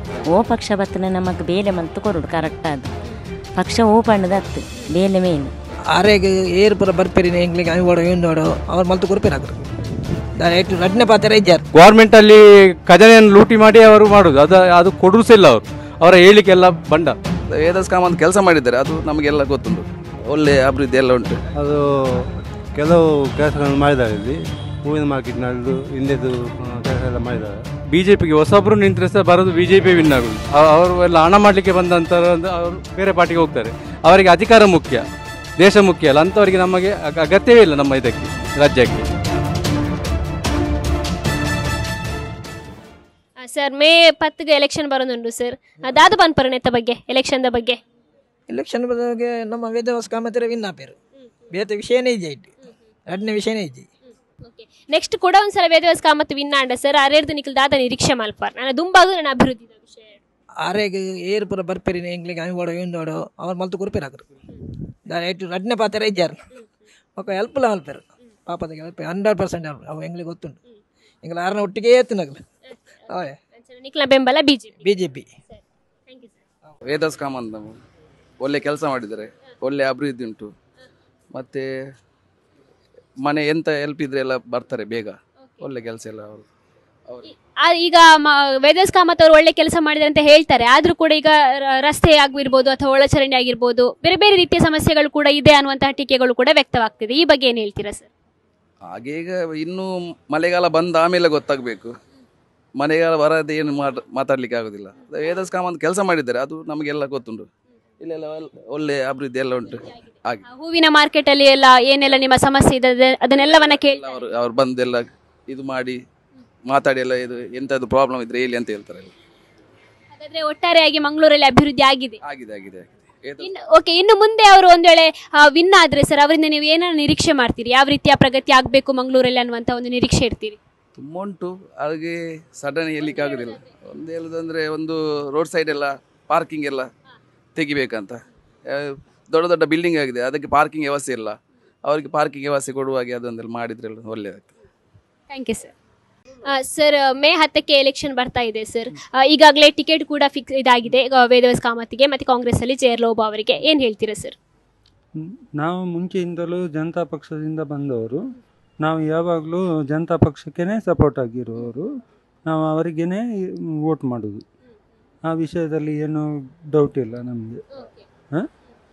ಓ ಪಕ್ಷ ಬತ್ತನೆ ನಮಗೆ ಬೇಲೆ ಮಂತು ಕೊರುಡು ಕರೆಕ್ಟ್ ಅದು ಪಕ್ಷ ಓ ಪಣ್ಣದ ಹತ್ತು ಬೇಲೆ ಮೇನು ಆರೆಗೆ ಏರು ಪೂರ ಬರ್ಪೇರಿ ಎಂಗ್ಲಿಗೆ ಅವಿಬೋಡು ಇಂದೋಡು ಅವ್ರು ಮಲ್ತು ಕೊರ್ಪೇರಿ ಹಾಕ್ರು ಡೈರೆಕ್ಟ್ ರಡ್ನೆ ಪಾತ್ರ ಇದ್ದಾರೆ ಗೌರ್ಮೆಂಟ್ ಅಲ್ಲಿ ಖಜಾನೆಯನ್ನು ಲೂಟಿ ಮಾಡಿ ಅವರು ಮಾಡುದು ಅದು ಅದು ಕೊಡುದು ಸಹ ಇಲ್ಲ ಅವರು ಅವರ ಹೇಳಿಕೆಲ್ಲ ಬಂಡ ವೇದಸ್ ಕಾಮಂತ್ ಕೆಲಸ ಮಾಡಿದ್ದಾರೆ ಅದು ನಮಗೆಲ್ಲ ಗೊತ್ತುಂಟು ಒಳ್ಳೆ ಅಭಿವೃದ್ಧಿ ಎಲ್ಲ ಉಂಟು ಅದು ಕೆಲವು ಕೆಲಸಗಳನ್ನು ಮಾಡಿದ್ದಾರೆ ಇಲ್ಲಿ ಹೂವಿನ ಮಾರ್ಕೆಟ್ ನಡೆದು ಹಿಂದೆದು ಕೆಲಸ ಎಲ್ಲ ಮಾಡಿದ್ದಾರೆ ಬಿಜೆಪಿಗೆ ಹೊಸಬ್ರು ನಿಂತರೆ ಸಹ ಬರೋದು ಬಿಜೆಪಿ ವಿನ್ ಆಗುದು ಅವ- ಅವರು ಎಲ್ಲ ಹಣ ಮಾಡಲಿಕ್ಕೆ ಬಂದಂತ ಅವರು ಬೇರೆ ಪಾರ್ಟಿಗೆ ಹೋಗ್ತಾರೆ ಅವರಿಗೆ ಅಧಿಕಾರ ಮುಖ್ಯ ದೇಶ ಮುಖ್ಯ ಅಲ್ಲ ಅಂಥವರಿಗೆ ನಮಗೆ ಅಗ- ಅಗತ್ಯವೇ ಇಲ್ಲ ನಮ್ಮ ಇದಕ್ಕೆ ರಾಜ್ಯಕ್ಕೆ ಸರ್ ಮೇ ಪತ್ತಿಗೆ ಎಲೆಕ್ಷನ್ ಬರೋದುಂಟು ಸರ್ ದಾದ ಪನ್ಪರ ನೆತ್ತ ಬಗ್ಗೆ ಎಲೆಕ್ಷನ್ದ ಬಗ್ಗೆ ಎಲೆಕ್ಷನ್ ಬಗ್ಗೆ ನಮ್ಮ ವೇದವಾಸ ಕಾಮತಿರ ವಿನ್ ಆಪೇರು ಬೇತೆ ವಿಷಯನೇ ಇದೆ ಇಟ್ಟು ಎರಡನೇ ವಿಷಯನೇ ಇದೆ ನೆಕ್ಸ್ಟ್ ಕೂಡ ಒಂದ್ಸಲ ವೇದವಾಸ ಕಾಮತ್ ವಿನ್ ಆಂಡ ಸರ್ ಅರೆರ್ದು ನಿಖಲ್ ದಾದ ನಿರೀಕ್ಷೆ ಮಲ್ಪಾರ್ ನಾನು ದುಂಬಾಗು ನನ್ನ ಅಭಿವೃದ್ಧಿ ವಿಷಯ ಆರೆಗೆ ಏರು ಪೂರ ಬರ್ಪೇರಿ ಎಂಗ್ಲಿಗೆ ಅವಿಬೋಡು ಇಂದೋಡು ಅವ್ರು ಮಲ್ತು ಕೊರ್ಪೇರಿ ಹಾಕ್ರು ಡೈರೆಕ್ಟ್ ರಡ್ನೆ ಪಾತ್ರ ಇದ್ದಾರೆ ಒಕ್ಕ ಹೆಲ್ಪ್ಲ ಮಲ್ಪೇರು ಪಾಪದ ಹೆಲ್ಪ್ ಹಂಡ್ರೆಡ್ ಪರ್ಸೆಂಟ್ ಹೆಲ್ಪ್ ಅವು ಎಂಗ್ಲಿಗೆ ಗೊತ್ತುಂಟು ಎಂಗ್ಲ ಆರನ ಒಟ್ಟಿಗೆ ಎತ್ತಿನಗ್ಲು ಅವೇ ನಿಖಲ ಬೆಂಬಲ BJP B J P Vedas Kamath ನಾವು ಒಳ್ಳೆ ಕೆಲಸ ಮಾಡಿದ್ದಾರೆ ಒಳ್ಳೆ ಅಭಿವೃದ್ಧಿ ಉಂಟು ಮತ್ತು ಮನೆ ಎಂತ ಹೆಲ್ಪ್ ಇದ್ರೆ ಎಲ್ಲ ಬರ್ತಾರೆ ಬೇಗ ಒಳ್ಳೆ ಕೆಲಸ ಎಲ್ಲ ಅವರು ಅವರು ಆ- ಈಗ ಮ- ವೇದಸ್ ಕಾಮತ್ ಅವರು ಒಳ್ಳೆ ಕೆಲಸ ಮಾಡಿದ್ದಾರೆ ಅಂತ ಹೇಳ್ತಾರೆ ಆದ್ರೂ ಕೂಡ ಈಗ ರ- ರಸ್ತೆ ಆಗಿರ್ಬೋದು ಅಥವಾ ಒಳಚರಂಡಿ ಆಗಿರ್ಬೋದು ಬೇರೆ ಬೇರೆ ರೀತಿಯ ಸಮಸ್ಯೆಗಳು ಕೂಡ ಇದೆ ಅನ್ನುವಂತಹ ಟೀಕೆಗಳು ಕೂಡ ವ್ಯಕ್ತವಾಗ್ತಿದೆ ಈ ಬಗ್ಗೆ ಏನ್ ಹೇಳ್ತೀರಾ ಸರ್ ಹಾಗೆ ಈಗ ಇನ್ನೂ ಮಳೆಗಾಲ ಬಂದ ಆಮೇಲೆ ಗೊತ್ತಾಗಬೇಕು ಮಳೆಗಾಲ ಬರದೆ ಏನು ಮಾಡ್ ಮಾತಾಡ್ಲಿಕ್ಕೆ ಆಗೋದಿಲ್ಲ ವೇದಸ್ ಕಾಮಂತ್ ಕೆಲಸ ಮಾಡಿದ್ದಾರೆ ಅದು ನಮಗೆಲ್ಲ ಗೊತ್ತುಂಟು ಇಲ್ಲೆಲ್ಲ ಒಲ್- ಒಳ್ಳೆ ಅಭಿವೃದ್ಧಿ ಎಲ್ಲ ಉಂಟು ಹಾಗೆ ಆ ಹೂವಿನ ಮಾರ್ಕೆಟ್ ಅಲ್ಲಿ ಎಲ್ಲ ಏನೆಲ್ಲ ನಿಮ್ಮ ಸಮಸ್ಯೆ ಇದೆ ಅದ- ಅದನ್ನೆಲ್ಲವನ್ನ ಕೇಳಿ ಅವರು ಅವ್ರು ಬಂದೆಲ್ಲ ಇದು ಮಾಡಿ ಮಾತಾಡಿ ಎಲ್ಲ ಇದು ಎಂಥದ್ದು ಪ್ರಾಬ್ಲಮ್ ಇದ್ರೆ ಹೇಳಿ ಅಂತ ಹೇಳ್ತಾರೆ ಎಲ್ಲ. ಹಾಗಾದ್ರೆ ಒಟ್ಟಾರೆಯಾಗಿ ಮಂಗಳೂರಲ್ಲಿ ಅಭಿವೃದ್ಧಿ ಆಗಿದೆ ಆಗಿದೆ ಆಗಿದೆ ಆಗಿದೆ ವೇದಸ್ ಇನ್ನು ಓಕೆ ಇನ್ನು ಮುಂದೆ ಅವರು ಒಂದ್ ವೇಳೆ ವಿನ್ ಆದ್ರೆ ಸರ್ ಅವರಿಂದ ನೀವು ಏನಾದ್ರು ನಿರೀಕ್ಷೆ ಮಾಡ್ತೀರಿ ಯಾವ ರೀತಿಯ ಪ್ರಗತಿ ಆಗ್ಬೇಕು ಮಂಗಳೂರಲ್ಲಿ ಅನ್ನುವಂತ ಒಂದು ನಿರೀಕ್ಷೆ ಇರ್ತೀರಿ ತುಂಬ ಉಂಟು ಹಾಗೆ ಸಡನ್ ಹೇಳಲಿಕ್ಕೆ ಆಗೋದಿಲ್ಲ ಒಂದು ಹೇಳೋದಂದರೆ ಒಂದು ರೋಡ್ ಸೈಡ್ ಎಲ್ಲ ಪಾರ್ಕಿಂಗ್ ಎಲ್ಲ ತೆಗಿಬೇಕಂತ ಆ, ದೊಡ್ಡ ದೊಡ್ಡ ಬಿಲ್ಡಿಂಗ್ ಆಗಿದೆ ಅದಕ್ಕೆ ಪಾರ್ಕಿಂಗ್ ವ್ಯವಸ್ಥೆ ಇಲ್ಲ ಅವರಿಗೆ ಪಾರ್ಕಿಂಗ್ ವ್ಯವಸ್ಥೆ ಕೊಡುವಾಗೆ ಅದೊಂದೆಲ್ಲ ಮಾಡಿದ್ರೆ ಒಳ್ಳೆಯದಾಗ್ತದೆ thank you sir sir May ಹತ್ತಕ್ಕೆ ಎಲೆಕ್ಷನ್ ಬರ್ತಾ ಇದೆ ಸರ್ ಈಗಾಗಲೇ ಟಿಕೆಟ್ ಕೂಡ ಫಿಕ್ಸ್ ಇದಾಗಿದೆ ಆ, ವೇದವಾಸ್ ಕಾಮತಿಗೆ ಮತ್ತೆ ಕಾಂಗ್ರೆಸ್ ಅಲ್ಲಿ ಜೇರ್ ಲೋಬಾ ಅವರಿಗೆ ಏನ್ ಹೇಳ್ತೀರಾ ಸರ್ ಹ್ಮ್. ನಾವು ಮುಂಚೆಯಿಂದಲೂ ಜನತಾ ಪಕ್ಷದಿಂದ ಬಂದವರು ನಾವು ಯಾವಾಗಲೂ ಜನತಾ ಪಕ್ಷಕ್ಕೇ ಸಪೋರ್ಟ್ ಆಗಿರುವವರು ನಾವು ಅವರಿಗೇ ವೋಟ್ ಮಾಡೋದು ಆ ವಿಷಯದಲ್ಲಿ ಏನು ಡೌಟ್ ಇಲ್ಲ ನಮಗೆ ಹಾಂ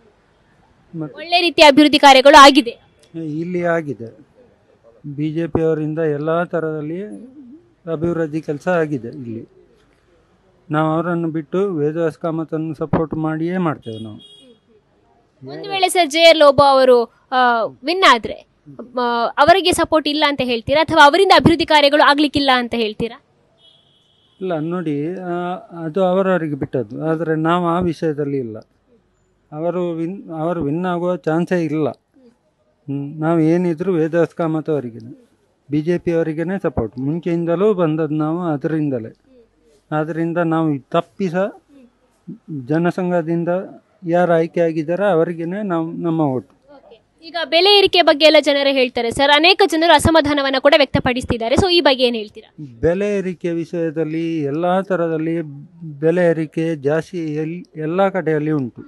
ಮತ್ತು ಒಳ್ಳೆ ರೀತಿಯ ಅಭಿವೃದ್ಧಿ ಕಾರ್ಯಗಳು ಆಗಿದೆ ಇಲ್ಲಿ ಆಗಿದೆ ಬಿ ಜೆ ಪಿಯವರಿಂದ ಎಲ್ಲ ಥರದಲ್ಲಿ ಅಭಿವೃದ್ಧಿ ಕೆಲಸ ಆಗಿದೆ ಇಲ್ಲಿ ನಾವು ಅವರನ್ನು ಬಿಟ್ಟು ವೇದವಾಸ್ ಕಾಮತನ್ನು ಸಪೋರ್ಟ್ ಮಾಡಿಯೇ ಮಾಡ್ತೇವೆ ನಾವು ಒಂದು ವೇಳೆ ಸರ್ ಜೆ ಆರ್ ಲೋಬೋ ಅವರು ವಿನ್ ಆದ್ರೆ ಆ, ಅವರಿಗೆ ಸಪೋರ್ಟ್ ಇಲ್ಲ ಅಂತ ಹೇಳ್ತೀರಾ ಅಥವಾ ಅವರಿಂದ ಅಭಿವೃದ್ಧಿ ಕಾರ್ಯಗಳು ಆಗ್ಲಿಕ್ಕಿಲ್ಲ ಅಂತ ಹೇಳ್ತೀರಾ ಇಲ್ಲ ನೋಡಿ ಆ, ಅದು ಅವರವರಿಗೆ ಬಿಟ್ಟದ್ದು ಆದರೆ ನಾವು ಆ ವಿಷಯದಲ್ಲಿ ಇಲ್ಲ ಅವರು ವಿನ್ ಅವರು ವಿನ್ ಆಗುವ ಚಾನ್ಸೇ ಇಲ್ಲ ಹ್ಮ್. ನಾವು ಏನಿದ್ರು ವೇದಾಸ್ ಕಾಮತ್ ಅವರಿಗೆ ಬಿ ಜೆ ಪಿ ಅವರಿಗೇ ಸಪೋರ್ಟ್ ಮುಂಚೆಯಿಂದಲೂ ಬಂದದ್ದು ನಾವು ಅದರಿಂದಲೇ ಆದ್ದರಿಂದ ನಾವು ತಪ್ಪಿಸ ಜನಸಂಘದಿಂದ ಯಾರು ಆಯ್ಕೆ ಆಗಿದ್ದಾರೋ ಅವರಿಗೇ ನಾವು ನಮ್ಮ ಓಟು ಈಗ ಬೆಲೆ ಏರಿಕೆ ಬಗ್ಗೆ ಎಲ್ಲ ಜನರು ಹೇಳ್ತಾರೆ ಸರ್ ಅನೇಕ ಜನರು ಅಸಮಾಧಾನವನ್ನ ಕೂಡ ವ್ಯಕ್ತಪಡಿಸ್ತಿದ್ದಾರೆ ಸೊ ಈ ಬಗ್ಗೆ ಏನ್ ಹೇಳ್ತೀರಾ ಬೆಲೆ ಏರಿಕೆ ವಿಷಯದಲ್ಲಿ ಎಲ್ಲ ಥರದಲ್ಲಿ ಬೆಲೆ ಏರಿಕೆ ಜಾಸ್ತಿ ಎಲ್ ಎಲ್ಲ ಕಡೆಯಲ್ಲಿ ಉಂಟು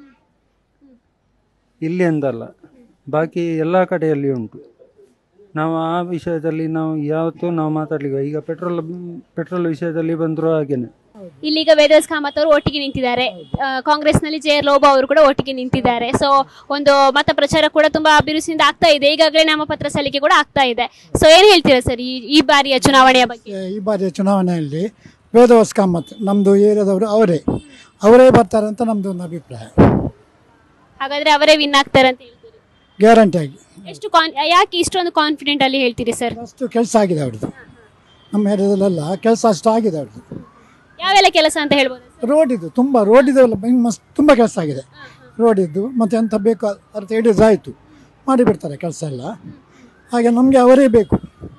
ಇಲ್ಲಿ ಎಂದಲ್ಲ ಬಾಕಿ ಎಲ್ಲ ಕಡೆಯಲ್ಲಿ ಉಂಟು ನಾವು ಆ ವಿಷಯದಲ್ಲಿ ನಾವು ಯಾವತ್ತೂ ನಾವು ಮಾತಾಡಲಿಲ್ಲ ಈಗ ಪೆಟ್ರೋಲ್ ಪೆಟ್ರೋಲ್ ವಿಷಯದಲ್ಲಿ ಬಂದರೂ ಹಾಗೇನೆ ಇಲ್ಲಿಗ ವೇದಸ್ ಕಾಮತ್ ಅವರು ಒಟ್ಟಿಗೆ ನಿಂತಿದ್ದಾರೆ ಆ, ಕಾಂಗ್ರೆಸ್ನಲ್ಲಿ ಜೆ ಆರ್ ಲೋಬಾ ಅವರು ಕೂಡ ಒಟ್ಟಿಗೆ ನಿಂತಿದ್ದಾರೆ ಸೊ ಒಂದು ಮತ ಪ್ರಚಾರ ಕೂಡ ತುಂಬಾ ಅಭಿರುಚಿಯಿಂದ ಆಗ್ತಾ ಇದೆ ಈಗಾಗಲೇ ನಾಮಪತ್ರ ಸಲ್ಲಿಕೆ ಕೂಡ ಆಗ್ತಾ ಇದೆ ಸೊ ಏನ್ ಹೇಳ್ತೀರಾ ಸರ್ ಈ ಈ ಬಾರಿಯ ಚುನಾವಣೆಯ ಬಗ್ಗೆ ಈ ಬಾರಿಯ ಚುನಾವಣೆಯಲ್ಲಿ ವೇದವಾಸ್ ಕಾಮತ್ ನಮ್ಮದು ಏರಿಯಾದವರು ಅವರೇ ಅವರೇ ಬರ್ತಾರೆ ಅಂತ ನಮ್ಮದು ಒಂದು ಅಭಿಪ್ರಾಯ ಹಾಗಾದ್ರೆ ಅವರೇ ವಿನ್ ಆಗ್ತಾರೆ ಅಂತ ಹೇಳ್ತೀರಿ ಗ್ಯಾರಂಟಿಯಾಗಿ ಎಷ್ಟು ಕಾನ್ ಯಾಕೆ ಇಷ್ಟೊಂದು ಕಾನ್ಫಿಡೆಂಟ್ ಅಲ್ಲಿ ಹೇಳ್ತೀರಿ ಸರ್ ಅಷ್ಟು ಕೆಲಸ ಆಗಿದೆ ಅವ್ರದ್ದು ನಮ್ಮ ಏರಿಯಾದಲ್ಲೆಲ್ಲ ಕೆಲಸ ಅಷ್ಟು ಆಗಿದೆ ಅವ್ರದ್ದು ಯಾವೆಲ್ಲ ಕೆಲಸ ಅಂತ ಹೇಳ್ಬೋದು ರೋಡ್ ಇದು ತುಂಬ ರೋಡ್ ಇದೆಲ್ಲ ಮಸ್ತ್ ತುಂಬ ಕೆಲಸ ಆಗಿದೆ ರೋಡ್ ಇದ್ದು ಮತ್ತು ಎಂತ ಬೇಕು ಅರ್ಥ ಹಿಡಿದು ಆಯಿತು ಮಾಡಿಬಿಡ್ತಾರೆ ಕೆಲಸ ಎಲ್ಲ ಹಾಗೆ ನಮಗೆ ಅವರೇ ಬೇಕು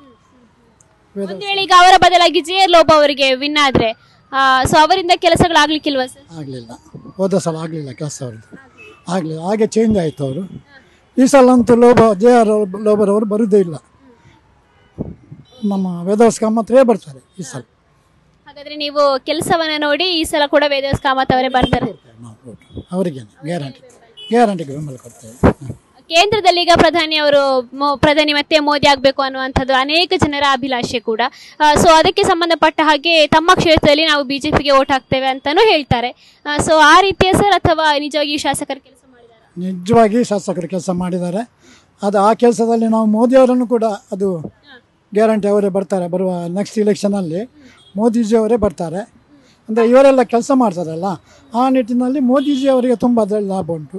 ಒಂದು ವೇಳೆ ಈಗ ಅವರ ಬದಲಾಗಿ ಜೆ ಆರ್ ಲೋಬಾ ಅವರಿಗೆ ವಿನ್ ಆದ್ರೆ ಸೊ ಅವರಿಂದ ಕೆಲಸಗಳಾಗ್ಲಿಕ್ಕಿಲ್ವಾ ಸರ್ ಆಗಲಿಲ್ಲ ಹೋದ ಸಲ ಆಗಲಿಲ್ಲ ಕೆಲಸ ಅವ್ರದ್ದು ಆಗಲಿಲ್ಲ ಹಾಗೆ ಚೇಂಜ್ ಆಯಿತು ಅವರು ಈ ಸಲ ಅಂತೂ ಲೋಬ ಜೆ ಆರ್ ಲೋಬರವರು ಬರುವುದೇ ಇಲ್ಲ ನಮ್ಮ ವೇದವಾಸ್ ಕಾಮತ್ರೇ ಬರ್ತಾರೆ ಈ ಸಲ ಹಾಗಾದ್ರೆ ನೀವು ಕೆಲಸವನ್ನ ನೋಡಿ ಈ ಸಲ ಕೂಡ ವೇದವ್ಯಾಸ್ ಕಾಮತ್ ಅವರೇ ಬರ್ತಾರೆ ನಾವು vote. ಅವರಿಗೇನೆ ಗ್ಯಾರಂಟಿ ಗ್ಯಾರಂಟಿಗೆ ಬೆಂಬಲ ಕೊಡ್ತೇವೆ ಹ. ಕೇಂದ್ರದಲ್ಲಿ ಈಗ ಪ್ರಧಾನಿ ಅವರು ಮೊ- ಪ್ರಧಾನಿ ಮತ್ತೆ ಮೋದಿ ಆಗಬೇಕು ಅನ್ನುವಂಥದ್ದು ಅನೇಕ ಜನರ ಅಭಿಲಾಷೆ ಕೂಡ ಸೊ ಅದಕ್ಕೆ ಸಂಬಂಧಪಟ್ಟ ಹಾಗೆ ತಮ್ಮ ಕ್ಷೇತ್ರದಲ್ಲಿ ನಾವು ಬಿಜೆಪಿಗೆ ಓಟ್ ಹಾಕ್ತೇವೆ ಅಂತಾನೂ ಹೇಳ್ತಾರೆ ಸೊ ಆ ರೀತಿಯ ಸರ್ ಅಥವಾ ನಿಜವಾಗಿ ಶಾಸಕರು ಕೆಲಸ ಮಾಡಿದ್ದಾರೆ ನಿಜವಾಗಿ ಶಾಸಕರು ಕೆಲಸ ಮಾಡಿದ್ದಾರೆ ಅದು ಆ ಕೆಲಸದಲ್ಲಿ ನಾವು ಮೋದಿಯವರನ್ನು ಕೂಡ ಅದು ಗ್ಯಾರಂಟಿ ಅವರೇ ಬರ್ತಾರೆ ಬರುವ ನೆಕ್ಸ್ಟ್ ಇಲೆಕ್ಷನಲ್ಲಿ ಮೋದಿಜಿಯವರೇ ಬರ್ತಾರೆ ಅಂದರೆ ಇವರೆಲ್ಲ ಕೆಲಸ ಮಾಡ್ತಾರಲ್ಲ ಆ ನಿಟ್ಟಿನಲ್ಲಿ ಮೋದಿಜಿ ಅವರಿಗೆ ತುಂಬ ಅದರಲ್ಲಿ ಲಾಭ ಉಂಟು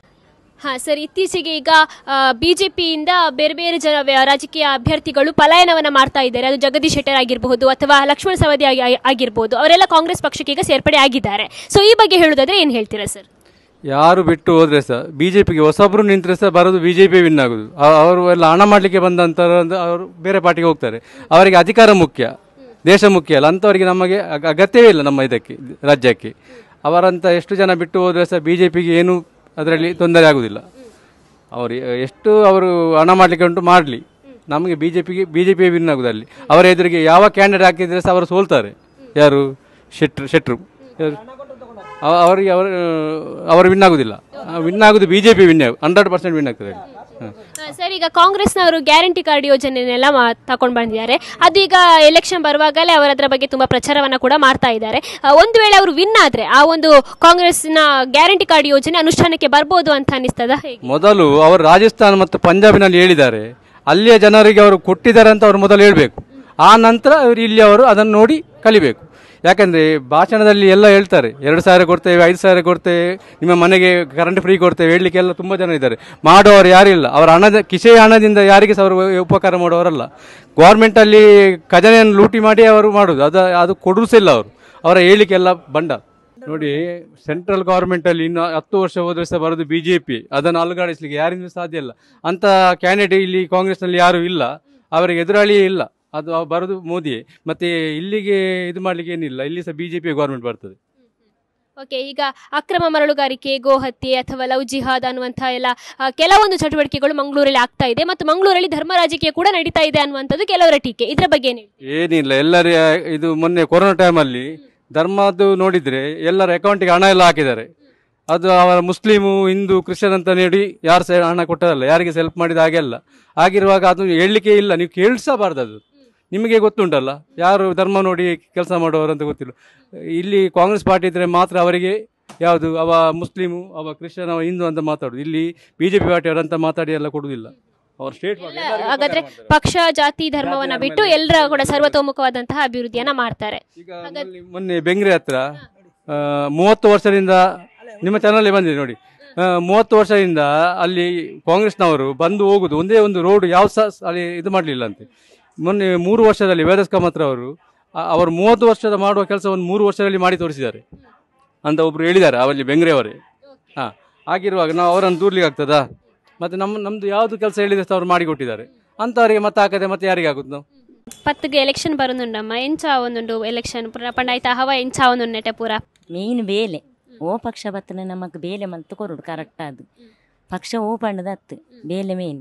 ಹಾ ಸರ್ ಇತ್ತೀಚೆಗೆ ಈಗ ಬಿಜೆಪಿಯಿಂದ ಬೇರೆ ಬೇರೆ ಜನ ವ್ಯ- ರಾಜಕೀಯ ಅಭ್ಯರ್ಥಿಗಳು ಪಲಾಯನವನ್ನ ಮಾಡ್ತಾ ಇದ್ದಾರೆ ಅದು ಜಗದೀಶ್ ಶೆಟ್ಟರ್ ಆಗಿರಬಹುದು ಅಥವಾ ಲಕ್ಷ್ಮಣ ಸವದಿ ಆಗಿ- ಆಗಿ- ಆಗಿರ್ಬೋದು ಅವರೆಲ್ಲ ಕಾಂಗ್ರೆಸ್ ಪಕ್ಷಕ್ಕೆ ಈಗ ಸೇರ್ಪಡೆ ಆಗಿದ್ದಾರೆ ಸೊ ಈ ಬಗ್ಗೆ ಹೇಳೋದಾದ್ರೆ ಏನು ಹೇಳ್ತೀರಾ ಸರ್ ಯಾರು ಬಿಟ್ಟು ಹೋದ್ರೆ ಸಹ ಬಿ ಜೆ ಪಿಗೆ ಹೊಸಬ್ರು ನಿಂತರೆ ಸಹ ಬರೋದು ಬಿ ಜೆ ಪಿ ವಿನ್ ಆಗೋದು ಅ- ಅವರು ಎಲ್ಲ ಹಣ ಮಾಡಲಿಕ್ಕೆ ಬಂದಂಥವ್ರು ಅಂದ್ರೆ ಅವರು ಬೇರೆ ಪಾರ್ಟಿಗೆ ಹೋಗ್ತಾರೆ ಅವರಿಗೆ ಅಧಿಕಾರ ಮುಖ್ಯ ದೇಶ ಮುಖ್ಯ ಅಲ್ಲ ಅಂಥವರಿಗೆ ನಮಗೆ ಅಗ- ಅಗತ್ಯವೇ ಇಲ್ಲ ನಮ್ಮ ಇದಕ್ಕೆ ರಾಜ್ಯಕ್ಕೆ ಅವರಂತ ಎಷ್ಟು ಜನ ಬಿಟ್ಟು ಹೋದ್ರೆ ಸಹ ಬಿ ಜೆ ಪಿಗೆ ಏನು ಅದರಲ್ಲಿ ತೊಂದರೆ ಆಗುವುದಿಲ್ಲ ಅವರು ಎಷ್ಟು ಅವರು ಹಣ ಮಾಡಲಿಕ್ಕೆ ಉಂಟು ಮಾಡಲಿ ನಮಗೆ ಬಿ ಜೆ ಪಿಗೆ ಬಿ ಜೆ ಪಿ ವಿನ್ ಆಗುದು ಅಲ್ಲಿ ಅವರ ಎದುರಿಗೆ ಯಾವ ಕ್ಯಾಂಡಿಡೇಟ್ ಹಾಕಿದ್ರೆ ಸಹ ಅವರು ಸೋಲ್ತಾರೆ ಯಾರು ಶೆಟ್ರು ಶೆಟ್ರು ಯಾರು? ಅವ- ಅವರಿಗೆ ಅವರು ಅವರು ವಿನ್ ಆಗುದಿಲ್ಲ ವಿನ್ ಆಗುದು B J P win hundred percent win ಆಗ್ತದೆ ಅಲ್ಲಿ. ಹ. ಆ, ಸರ್ ಈಗ ಕಾಂಗ್ರೆಸ್ನವರು ಗ್ಯಾರಂಟಿ ಕಾರ್ಡ್ ಯೋಜನೆಯನ್ನೆಲ್ಲ ಮಾ ತಗೊಂಡು ಬಂದಿದ್ದಾರೆ ಅದು ಈಗ ಎಲೆಕ್ಷನ್ ಬರುವಾಗಲೇ ಅವರು ಅದರ ಬಗ್ಗೆ ತುಂಬಾ ಪ್ರಚಾರವನ್ನ ಕೂಡ ಮಾಡ್ತಾ ಇದ್ದಾರೆ ಆ, ಒಂದು ವೇಳೆ ಅವರು ವಿನ್ ಆದ್ರೆ ಆ ಒಂದು ಕಾಂಗ್ರೆಸ್ನ ಗ್ಯಾರಂಟಿ ಕಾರ್ಡ್ ಯೋಜನೆ ಅನುಷ್ಠಾನಕ್ಕೆ ಬರ್ಬೋದು ಅಂತ ಅನಿಸ್ತದ ಹೇಗೆ ಮೊದಲು ಅವರು ರಾಜಸ್ಥಾನ ಮತ್ತು ಪಂಜಾಬಿನಲ್ಲಿ ಹೇಳಿದ್ದಾರೆ ಅಲ್ಲಿಯ ಜನರಿಗೆ ಅವರು ಕೊಟ್ಟಿದ್ದಾರೆ ಅಂತ ಅವರು ಮೊದಲು ಹೇಳಬೇಕು ಆ ನಂತರ ಅವರು ಇಲ್ಲಿ ಅವರು ಅದನ್ನು ನೋಡಿ ಕಲಿಬೇಕು ಯಾಕಂದ್ರೆ ಭಾಷಣದಲ್ಲಿ ಎಲ್ಲ ಹೇಳ್ತಾರೆ ಎರಡು ಸಾವಿರ ಕೊಡ್ತೇವೆ ಐದು ಸಾವಿರ ಕೊಡ್ತೇವೆ ನಿಮ್ಮ ಮನೆಗೆ ಕರೆಂಟ್ ಫ್ರೀ ಕೊಡ್ತೇವೆ ಹೇಳಲಿಕ್ಕೆ ಎಲ್ಲ ತುಂಬ ಜನ ಇದ್ದಾರೆ ಮಾಡುವವರು ಯಾರಿಲ್ಲ ಅವರ ಹಣದ ಕಿಸೆಯ ಹಣದಿಂದ ಯಾರಿಗೆ ಸಹ ಅವರು ಉಪಕಾರ ಮಾಡುವವರಲ್ಲ ಗೌರ್ಮೆಂಟಲ್ಲಿ ಖಜಾನೆಯನ್ನು ಲೂಟಿ ಮಾಡಿ ಅವರು ಮಾಡೋದು ಅದು ಅದು ಕೊಡುವುದಿಲ್ಲ ಇಲ್ಲ ಅವರು ಅವರ ಹೇಳಿಕೆಲ್ಲ ಬಂಡ ನೋಡಿ ಸೆಂಟ್ರಲ್ ಗೌರ್ಮೆಂಟ್ ಅಲ್ಲಿ ಇನ್ನು ಹತ್ತು ವರ್ಷ ಹೋದ್ರೆ ಸಹ ಬರೋದು ಬಿಜೆಪಿ ಅದನ್ನು ಅಲುಗಾಡಿಸ್ಲಿಕ್ಕೆ ಯಾರಿಂದ ಸಾಧ್ಯ ಇಲ್ಲ ಅಂತ ಕ್ಯಾಂಡಿಡೇಟ್ ಇಲ್ಲಿ ಕಾಂಗ್ರೆಸ್ನಲ್ಲಿ ಯಾರು ಇಲ್ಲ ಅವರಿಗೆ ಎದುರಾಳಿಯೇ ಇಲ್ಲ ಅದು ಅವ್ ಬರೋದು ಮೋದಿಯೇ ಮತ್ತೆ ಇಲ್ಲಿಗೆ ಇದು ಮಾಡ್ಲಿಕ್ಕೆ ಏನಿಲ್ಲ ಇಲ್ಲಿ ಸಹ ಬಿಜೆಪಿ ಗೌರ್ಮೆಂಟ್ ಬರ್ತದೆ ಓಕೆ ಈಗ ಅಕ್ರಮ ಮರಳುಗಾರಿಕೆ ಗೋಹತ್ಯೆ ಅಥವಾ ಲವ್ ಜಿಹಾದ್ ಅನ್ನುವಂತಹ ಎಲ್ಲ ಆ, ಕೆಲವೊಂದು ಚಟುವಟಿಕೆಗಳು ಮಂಗಳೂರಲ್ಲಿ ಆಗ್ತಾ ಇದೆ ಮತ್ತು ಮಂಗಳೂರಲ್ಲಿ ಧರ್ಮ ರಾಜಕೀಯ ಕೂಡ ನಡೀತಾ ಇದೆ ಅನ್ನುವಂಥದ್ದು ಕೆಲವರ ಟೀಕೆ ಇದರ ಬಗ್ಗೆ ಏನು ಹೇಳ್ತೀರಾ? ಏನಿಲ್ಲ ಎಲ್ಲರ ಇದು ಮೊನ್ನೆ ಕೊರೋನಾ ಟೈಮಲ್ಲಿ ಧರ್ಮದ್ದು ನೋಡಿದ್ರೆ ಎಲ್ಲರ ಅಕೌಂಟಿಗೆ ಹಣ ಎಲ್ಲ ಹಾಕಿದ್ದಾರೆ ಅದು ಅವರ ಮುಸ್ಲಿಮು ಹಿಂದೂ ಕ್ರಿಶ್ಚಿಯನ್ ಅಂತ ನೀಡಿ ಯಾರು ಸಹ ಹಣ ಕೊಟ್ಟದಲ್ಲ ಯಾರಿಗೆ ಹೆಲ್ಪ್ ಮಾಡಿದ ಹಾಗೆ ಅಲ್ಲ ಆಗಿರುವಾಗ ಅದು ಹೇಳಲಿಕ್ಕೆ ಇಲ್ಲ ನೀವು ಕೇಳಿಸಬಾರ್ದು ಅದು ನಿಮಗೆ ಗೊತ್ತುಂಟಲ್ಲ ಯಾರು ಧರ್ಮ ನೋಡಿ ಕೆಲಸ ಮಾಡುವವರು ಅಂತ ಗೊತ್ತಿಲ್ಲ ಇಲ್ಲಿ ಕಾಂಗ್ರೆಸ್ ಪಾರ್ಟಿ ಇದ್ರೆ ಮಾತ್ರ ಅವರಿಗೆ ಯಾವುದು ಅವ ಮುಸ್ಲಿಮು ಅವ ಕ್ರಿಶ್ಚಿಯನ್ ಅವ ಹಿಂದೂ ಅಂತ ಮಾತಾಡೋದು ಇಲ್ಲಿ ಬಿ ಜೆ ಪಿ ಪಾರ್ಟಿಯವರಂತ ಮಾತಾಡಿ ಎಲ್ಲ ಕೊಡುವುದಿಲ್ಲ ಅವ್ರ ಸ್ಟೇಟ್ ಹಾಗಾದ್ರೆ ಪಕ್ಷ ಜಾತಿ ಧರ್ಮವನ್ನ ಬಿಟ್ಟು ಎಲ್ಲರ ಕೂಡ ಸರ್ವತೋಮುಖವಾದಂತಹ ಅಭಿವೃದ್ಧಿಯನ್ನ ಮಾಡ್ತಾರೆ ಈಗ ಮೊನ್ನೆ- ಮೊನ್ನೆ ಬೆಂಗ್ರೆ ಹತ್ರ ಆ, ಮೂವತ್ತು ವರ್ಷದಿಂದ ನಿಮ್ಮ ಚಾನಲ್ ಬಂದಿದೆ ನೋಡಿ ಆ, ಮೂವತ್ತು ವರ್ಷದಿಂದ ಅಲ್ಲಿ ಕಾಂಗ್ರೆಸ್ನವರು ಬಂದು ಹೋಗುದು ಒಂದೇ ಒಂದು ರೋಡ್ ಯಾವ ಸಹ ಅಲ್ಲಿ ಇದು ಮಾಡಲಿಲ್ಲ ಅಂತೆ ಮೊನ್ನೆ ಮೂರು ವರ್ಷದಲ್ಲಿ ವೇದಸ್ ಕಾಮತ್ರ ಅವರು ಆ- ಅವರು ಮೂವತ್ತು ವರ್ಷದ ಮಾಡುವ ಕೆಲಸವನ್ನು ಮೂರು ವರ್ಷದಲ್ಲಿ ಮಾಡಿ ತೋರಿಸಿದ್ದಾರೆ ಅಂತ ಒಬ್ರು ಹೇಳಿದ್ದಾರೆ ಅವಲ್ಲಿ ಬೆಂಗ್ರೆ ಅವರೇ ಹಾಂ ಆಗಿರುವಾಗ ನಾವು ಅವರನ್ನು ದೂರ್ಲಿಕ್ಕೆ ಆಗ್ತದಾ ಮತ್ತೆ ನಮ್ಮ ನಮ್ದು ಯಾವುದು ಕೆಲಸ ಹೇಳಿದ್ರೆ ಸಹ ಅವ್ರು ಮಾಡಿಕೊಟ್ಟಿದ್ದಾರೆ ಅಂಥವರಿಗೆ ಮತ್ತೆ ಹಾಕದೆ ಮತ್ತೆ ಯಾರಿಗೆ ಆಗುದು ನಾವು ಪತ್ತಿಗೆ ಎಲೆಕ್ಷನ್ ಬರುന്നുണ്ടಮ್ಮ ಎಂಚ ಒಂದುಂಡು ಎಲೆಕ್ಷನ್ ಪೂರ ಪಂಡಾಯ್ತ ಹವ ಎಂಚ ಒಂದುಂಡೆಟೆ ಪೂರ ಮೇಯ್ನ್ ಬೇಲೆ ಓ ಪಕ್ಷ ಬತ್ತನ ನಮಕ್ ಬೇಲೆ ಮಲ್ತು ಕೊರುಡು ಕರೆಕ್ಟ್ ಅದು ಪಕ್ಷ ಓ ಪಂಡದ ಅತ್ತು ಬೇಲೆ ಮೇಯ್ನ್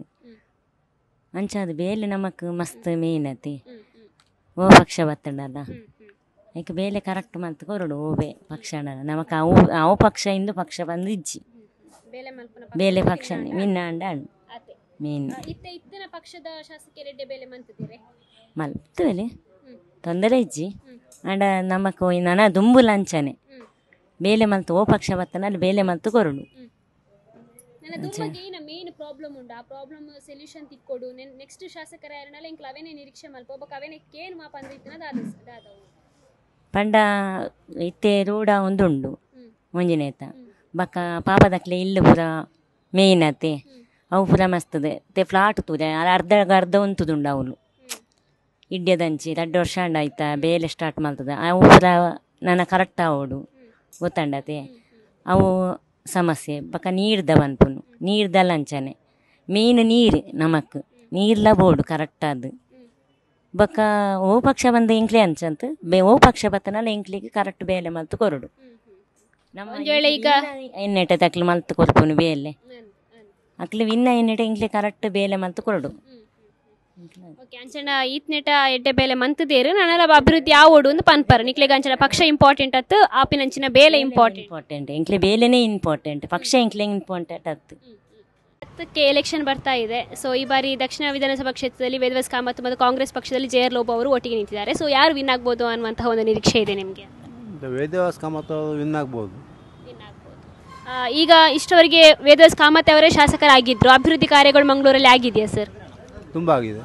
ಅಂಚಾದ ಬೇಲೆ ನಮಕ್ ಮಸ್ತ್ ಮೇಯ್ನ್ ಅತಿ ಓ ಪಕ್ಷ ಬತ್ತಂಡಲ್ಲ ಈಗ ಬೇಲೆ ಕರೆಕ್ಟ್ ಮಲ್ತು ಕೊರುಡು ಓ ಬೇ ಪಕ್ಷ ನಮಕ್ ಅವು ಅವು ಪಕ್ಷ ಇಂದು ಪಕ್ಷ ಬಂದು ಇಜ್ಜಿ ಬೇಲೆ ಪಕ್ಷ ಮಿನ್ನ ಅಂಡ ಅಣ್ಣು ಮೇನ್ ಇತ್ತ ಇತ್ತಿನ ಪಕ್ಷದ ಶಾಸಕರೆಡ್ಡೆ ಬೇಲೆ ಮಂತಿದ್ದೀರಿ ಮಲ್ತುವೆಲೆ ತೊಂದರೆ ಇಜ್ಜಿ ಅಂಡ ನಮಕ್ ನನ ದುಂಬು ಲಂಚನೆ ಬೇಲೆ ಮಲ್ತು ಓ ಪಕ್ಷ ಬತ್ತನಲ್ಲಿ ಬೇಲೆ ಮಲ್ತು ಕೊರುಡು ನನ್ನ ದುಮ್ಮಗೆ ಏನ ಮೇನ್ ಪ್ರಾಬ್ಲಮ್ ಉಂಡು ಆ ಪ್ರಾಬ್ಲಮ್ ಸೊಲ್ಯೂಷನ್ ತಿಕ್ಕೊಡು ನೆಕ್ಸ್ಟ್ ಶಾಸಕರ ಯಾರನ್ನೆಲ್ಲ ಇಂಕ್ಲ ಅವೇನೆ ನಿರೀಕ್ಷೆ ಮಲ್ಪ ಒಬ್ಬ ಅವೇನೆ ಕೇನ್ ಮಾಪ ಅಂದ್ರೆ ಇತ್ತಿನ ದಾದವು ಪಂಡ ಇತ್ತೆ ರೋಡ ಒಂದುಂಡು ಮುಂಜಿನೇತ ಬಕ್ಕ ಪಾಪದಕ್ಲೆ ಇಲ್ಲು ಪೂರ ಮೇಯ್ನ್ ಅತೆ ಅವು ಪೂರ ಮಸ್ತದೆ ತೆ ಫ್ಲಾಟ್ ತೂರೆ ಅರ್ಧ ಅರ್ಧ ಉಂತುದುಂಡು ಅವಳು ಇಡ್ಯದಂಚಿ ಎರಡು ವರ್ಷ ಅಂಡ ಆಯ್ತಾ ಬೇಲೆ ಸ್ಟಾರ್ಟ್ ಮಾಡ್ತದೆ ಅವು ಪೂರ ನನ್ನ ಕರೆಕ್ಟ್ ಆವೋಡು ಗೊತ್ತಂಡತೆ ಅವು ಸಮಸ್ಯೆ ಬಕ್ಕ ನೀರ್ದ ಬಂಪುನು ನೀರ್ದ ಲಂಚನೆ ಮೇಯ್ನ್ ನೀರು ನಮಕ್ ನೀರ್ಲ ಬೋರ್ಡು ಕರೆಕ್ಟ್ ಅದು ಬೊಕ್ಕ ಓ ಪಕ್ಷ ಬಂದ ಇಂಕ್ಲೆ ಅಂಚಂತ ಬೇ ಓ ಪಕ್ಷ ಬತ್ತನಲ್ಲ ಇಂಕ್ಲಿಗೆ ಕರೆಕ್ಟ್ ಬೇಲೆ ಮಲ್ತು ಕೊರಡು ನಮ್ಮ ಒಂದ್ ವೇಳೆ ಈಗ- ಎಣ್ಣೆಟ ತಕ್ಲು ಮಲ್ತು ಕೊರ್ಪುನು ಬೇಲೆ ಅಕ್ಲು ವಿನ್ನ ಎಣ್ಣೆಟ ಇಂಕ್ಲೆ ಕರೆಕ್ಟ್ ಬೇಲೆ ಮಲ್ತು ಕೊರಡು ಓಕೆ ಅಂಚನ ಈತ್ನೆಟ ಎಡ್ಡೆ ಬೇಲೆ ಮಂತದೇರು ನನಲ ಅಭಿವೃದ್ಧಿ ಆವೋಡು ಒಂದು ಪನ್ಪರ್ ನಿಕ್ಲೆಗ ಅಂಚನ ಪಕ್ಷ ಇಂಪಾರ್ಟೆಂಟ್ ಅತ್ತು ಆಪಿನಂಚಿನ ಬೇಲೆ ಇಂಪಾರ್ಟೆಂಟ್ ಇಂಪಾರ್ಟೆಂಟ್ ಎಂಕ್ಲೆ ಬೇಲೆನೇ ಇಂಪಾರ್ಟೆಂಟ್ ಪಕ್ಷ ಎಂಕ್ಲೆ ಇಂಪಾರ್ಟೆಂಟ್ ಅತ್ತು ಹತ್ತಕ್ಕೆ ಎಲೆಕ್ಷನ್ ಬರ್ತಾ ಇದೆ ಸೊ ಈ ಬಾರಿ ದಕ್ಷಿಣ ವಿಧಾನಸಭಾ ಕ್ಷೇತ್ರದಲ್ಲಿ ವೇದವಾಸ್ ಕಾಮತ್ ಮತ್ತು ಕಾಂಗ್ರೆಸ್ ಪಕ್ಷದಲ್ಲಿ ಜೆ ಆರ್ ಲೋಬ ಅವರು ಒಟ್ಟಿಗೆ ನಿಂತಿದ್ದಾರೆ ಸೊ ಯಾರು ವಿನ್ ಆಗ್ಬೋದು ಅನ್ನುವಂತಹ ಒಂದು ನಿರೀಕ್ಷೆ ಇದೆ ನಿಮಗೆ ವೇದವಾಸ್ ಕಾಮತ್ ಅವರು ವಿನ್ ಆಗ್ಬೋದು ಆ, ಈಗ ಇಷ್ಟವರೆಗೆ ವೇದವಾಸ್ ಕಾಮತ್ ಅವರೇ ಶಾಸಕರಾಗಿದ್ರು ಅಭಿವೃದ್ಧಿ ಕಾರ್ಯಗಳು ಮಂಗಳೂರಲ್ಲಿ ಆಗಿದೆಯಾ ಸರ್ ತುಂಬ ಆಗಿದೆ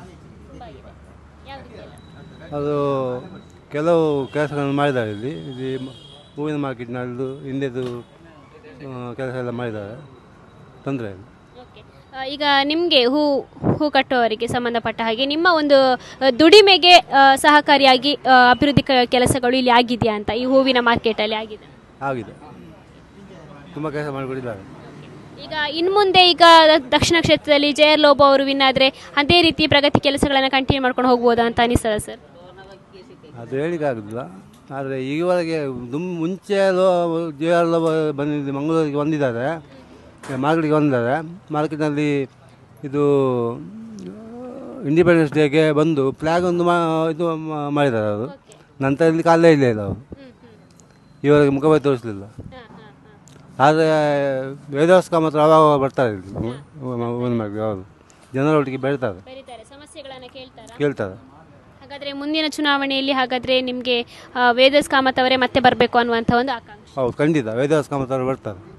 ಅದು ಕೆಲವು ಕೆಲಸಗಳನ್ನು ಮಾಡಿದ್ದಾರೆ ಇಲ್ಲಿ ಇಲ್ಲಿ ಮ- ಹೂವಿನ ಮಾರ್ಕೆಟ್ನಲ್ಲೂ ಹಿಂದೆದು ಆ, ಕೆಲಸ ಎಲ್ಲ ಮಾಡಿದ್ದಾರೆ ತೊಂದರೆ ಇಲ್ಲ ಆ, ಈಗ ನಿಮಗೆ ಹೂ ಹೂ ಕಟ್ಟುವವರಿಗೆ ಸಂಬಂಧಪಟ್ಟ ಹಾಗೆ ನಿಮ್ಮ ಒಂದು ಆ, ದುಡಿಮೆಗೆ ಆ, ಸಹಕಾರಿಯಾಗಿ ಆ, ಅಭಿವೃದ್ಧಿ ಕ- ಕೆಲಸಗಳು ಇಲ್ಲಿ ಆಗಿದೆಯಾ ಅಂತ ಈ ಹೂವಿನ ಮಾರ್ಕೆಟಲ್ಲಿ ಆಗಿದೆ ಆಗಿದೆ ತುಂಬ ಕೆಲಸ ಮಾಡಿಕೊಟ್ಟಿದ್ದಾರೆ ಈಗ ಇನ್ನು ಮುಂದೆ ಈಗ ದ- ದಕ್ಷಿಣ ಕ್ಷೇತ್ರದಲ್ಲಿ ಜೆ ಆರ್ ಲೋಬೋ ಅವರು ವಿನ್ ಆದರೆ ಅದೇ ರೀತಿ ಪ್ರಗತಿ ಕೆಲಸಗಳನ್ನು ಕಂಟಿನ್ಯೂ ಮಾಡ್ಕೊಂಡು ಹೋಗ್ಬೋದಾ ಅಂತ ಅನಿಸ್ತದ ಸರ್ ಅದು ಹೇಳಿಕ್ಕಾಗೋದಿಲ್ಲ ಆದರೆ ಈವರೆಗೆ ದುಮ್ ಮುಂಚೆ ಲೋ ಜೆ ಆರ್ ಲೋ ಬಂದಿದ್ದು ಮಂಗಳೂರಿಗೆ ಬಂದಿದ್ದಾರೆ ಮಾರ್ಕೆಟಿಗೆ ಬಂದಿದ್ದಾರೆ ಮಾರ್ಕೆಟ್ನಲ್ಲಿ ಇದು ಇಂಡಿಪೆಂಡೆನ್ಸ್ ಡೇಗೆ ಬಂದು ಫ್ಲ್ಯಾಗ್ ಒಂದು ಮಾ ಇದು ಮಾ- ಮಾಡಿದ್ದಾರೆ ಅವರು ನಂತರ ಇಲ್ಲಿ ಕಾಲೇ ಇಲ್ಲ ಇಲ್ಲ ಅವರು ಇವರಿಗೆ ಮುಖಭಾವ ತೋರಿಸಲಿಲ್ಲ ಆದರೆ ವೇದವಾಸ್ಕ ಮಾತ್ರ ಅವಾಗ ಬರ್ತಾರೆ ಇಲ್ಲಿ ಒಂದು ಮಾಡಿ ಅವರು ಜನರೊಟ್ಟಿಗೆ ಬೆಳಿತಾರೆ ಸಮಸ್ಯೆಗಳನ್ನು ಕೇಳ್ತಾರಾ ಕೇಳ್ತಾರೆ ಹಾಗಾದ್ರೆ ಮುಂದಿನ ಚುನಾವಣೆಯಲ್ಲಿ ಹಾಗಾದ್ರೆ ನಿಮಗೆ ವೇದಸ್ ಕಾಮತ್ ಅವರೇ ಮತ್ತೆ ಬರಬೇಕು ಅನ್ನುವಂಥ ಒಂದು ಆಕಾಂಕ್ಷೆ ಹೌದು ಖಂಡಿತ ವೇದವಾಸ್ಕ ಮಾತ್ರ ಬರ್ತಾರೆ